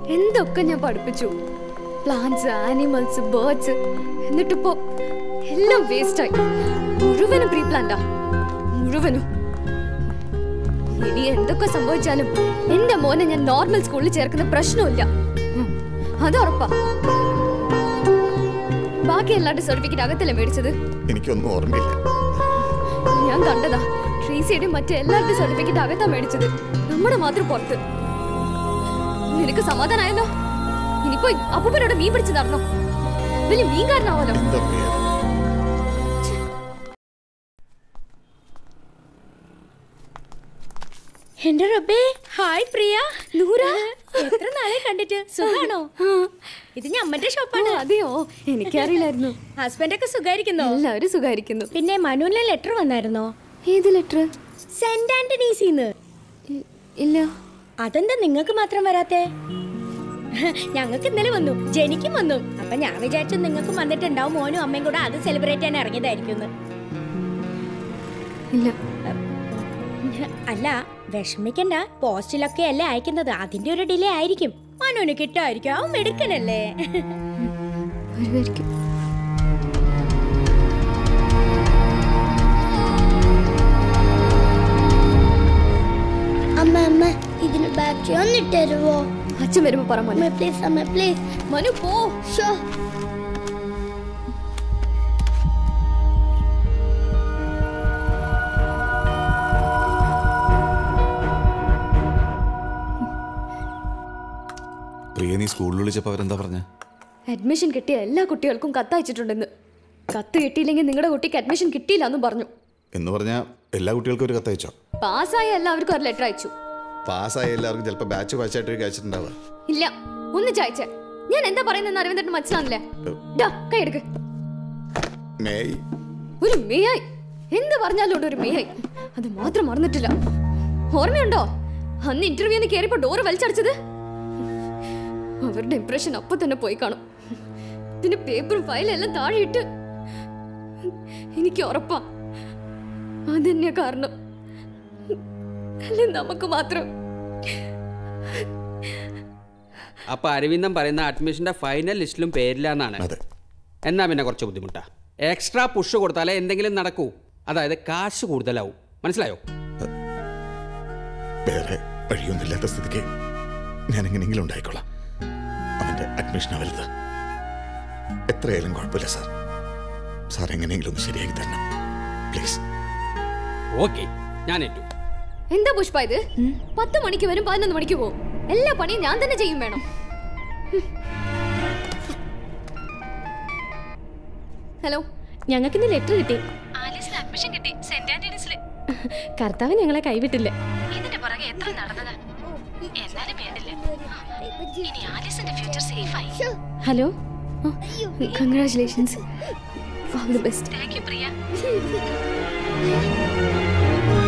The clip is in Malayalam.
എന്തൊക്കെ ഞാൻ പഠിപ്പിച്ചു പ്ലാന്റ്സ് ആനിമൽസ് ബേർഡ്സ് എന്നിട്ടിപ്പോ എല്ലാം വേസ്റ്റായി മുഴുവനും പ്രീ പ്ലാന്റാ മുഴുവനും ഇനി എന്തൊക്കെ സംഭവിച്ചാലും എന്റെ മോനെ ഞാൻ നോർമൽ സ്കൂളിൽ ചേർക്കുന്ന പ്രശ്നമില്ല ഉം, അത് ഉറപ്പാ ബാക്കി എല്ലാവരുടെ സർട്ടിഫിക്കറ്റ് അകത്തല്ലേ മേടിച്ചത് എനിക്കൊന്നും ഓർമ്മയില്ല ഞാൻ കണ്ടതാ ട്രീസിയുടെ മറ്റേ എല്ലാവരുടെ സർട്ടിഫിക്കറ്റ് അകത്താ മേടിച്ചത് നമ്മുടെ മാത്രം പുറത്ത് നിനക്ക് സമാധാനായല്ലോ ഇനിയിപ്പോ അപ്പൂപ്പനോട് മീൻ പിടിച്ച് നടന്നോ വലിയ മീൻകാരനാവാലോ എന്താ പ്രിയ എന്റെ റബ്ബേ ഹായ് പ്രിയ നൂറ എത്ര നാളെ കണ്ടിട്ട് സുഖാണോ ഇത് ഞമ്മന്റെ ഷോപ്പാണ് ആ, അതെയോ എനിക്കറിയില്ലായിരുന്നു ഹസ്ബൻഡ് ഒക്കെ സുഖായിരിക്കുന്നോ എല്ലാവരും സുഖായിരിക്കുന്നു പിന്നെ മനുവിലെ ലെറ്റർ വന്നായിരുന്നോ ഏത് ലെറ്റർ സെന്റ് ആന്റണീസിന്ന് ഇല്ല അതെന്താ നിങ്ങൾക്ക് മാത്രം വരാത്തെ ഞങ്ങൾക്ക് ഇന്നലെ വന്നു ജനിക്കും വന്നു അപ്പൊ ഞാൻ വിചാരിച്ചു നിങ്ങൾക്ക് വന്നിട്ടുണ്ടാവും മോനും അമ്മയും കൂടെ അത് സെലിബ്രേറ്റ് ചെയ്യാൻ ഇറങ്ങിയതായിരിക്കും ഇല്ല അല്ല വിഷമിക്കണ്ട പോസ്റ്റിലൊക്കെ അല്ലേ അയക്കുന്നത് അതിന്റെ ഒരു ഡിലേ ആയിരിക്കും മനുവിന് കിട്ടായിരിക്കും അവൻ മെടുക്കനല്ലേ വരുമായിരിക്കും അമ്മ അമ്മ ഇതിന് ബാറ്ററി ഒന്ന് ഇട്ടുതരുവോ അച്ഛൻ വരുമ്പോ പറ മോനെ അമ്മ പ്ലീസ് അമ്മ പ്ലീസ് മനു പോ ഷോ പ്രിയ നീ സ്കൂളിൽ വിളിച്ചപ്പോൾ അവരെന്താ പറഞ്ഞ അഡ്മിഷൻ കിട്ടിയ എല്ലാ കുട്ടികൾക്കും കത്ത് അയച്ചിട്ടുണ്ടെന്ന് കത്ത് കിട്ടിയില്ലെങ്കിൽ നിങ്ങളുടെ കുട്ടിക്ക് അഡ്മിഷൻ കിട്ടിയില്ല എന്നും പറഞ്ഞു എന്ന് പറഞ്ഞാൽ എല്ലാ കുട്ടികൾക്കും ഒരു കത്തയച്ചോ പാസ്സായ എല്ലാവർക്കും ഒരു ലെറ്റർ അയച്ചു പാസ്സായ എല്ലാവർക്കും ചിലപ്പോൾ ബാച്ച് ബാച്ചായിട്ട് അയച്ചിട്ടുണ്ടാവുക ഇല്ല ഒന്ന് ചായച്ചേ ഞാൻ എന്താ പറയുന്നത് അരവിന്ദന് മനസ്സിലാവില്ലേ ഡാ, കൈ എടുക്ക് മേയ് ഒരു മേയായി എന്ത് പറഞ്ഞാലും ഉണ്ട് ഒരു മേയായി അത് മാത്രം മറന്നിട്ടില്ല ഓർമ്മയുണ്ടോ അന്ന് ഇന്റർവ്യൂന്ന് കയറിയപ്പോ ഡോറ് വലിച്ചടിച്ചത് അവരുടെ ഇംപ്രഷൻ അപ്പൊ തന്നെ പോയി കാണും പിന്നെ പേപ്പറും ഫയലും എല്ലാം താഴെ ഇട്ട് എനിക്ക് ഉറപ്പാ അതന്നെയാ കാരണം അല്ലെ നമുക്ക് മാത്രം അപ്പൊ അരവിന്ദൻ പറയുന്ന അഡ്മിഷന്റെ ഫൈനൽ ലിസ്റ്റിലും പേരില്ല എന്നാണ് അതെ എന്നാ പിന്നെ കുറച്ച് ബുദ്ധിമുട്ടാ എക്സ്ട്രാ പുഷ് കൊടുത്താലേ എന്തെങ്കിലും നടക്കൂ അതായത് കാശ് കൂടുതലാവും മനസ്സിലായോ വേറെ വഴിയൊന്നുമില്ലാത്ത സ്ഥിതിക്ക് ഞാൻ എങ്ങനെയെങ്കിലും ഉണ്ടായിക്കോളാം അവന്റെ അഡ്മിഷൻ വലുത് എത്രയായാലും കുഴപ്പമില്ല സാർ സാർ എങ്ങനെയെങ്കിലും ഒന്ന് ശരിയാക്കി തരണം പ്ലീസ് ഓക്കെ ഞാൻ ഏറ്റു എന്താ പുഷ്പ ഇത് പത്ത് മണിക്ക് വരും പതിനൊന്ന് മണിക്ക് പോകും എല്ലാ പണിയും ഞാൻ തന്നെ ചെയ്യും വേണം ഹലോ ഞങ്ങൾക്ക് ഇന്ന് ലെറ്റർ കിട്ടി ആലീസിന് അഡ്മിഷൻ കിട്ടി സെന്റ് ആന്റണീസില് കർത്താവ് ഞങ്ങളെ കൈവിട്ടില്ല ഇതിന്റെ പുറകെ എത്ര നടന്നതാ എന്നാലും വേണ്ടില്ല ഇനി ആലീസിന്റെ ഫ്യൂച്ചർ സേഫായി hello congratulations all the best thank you Priya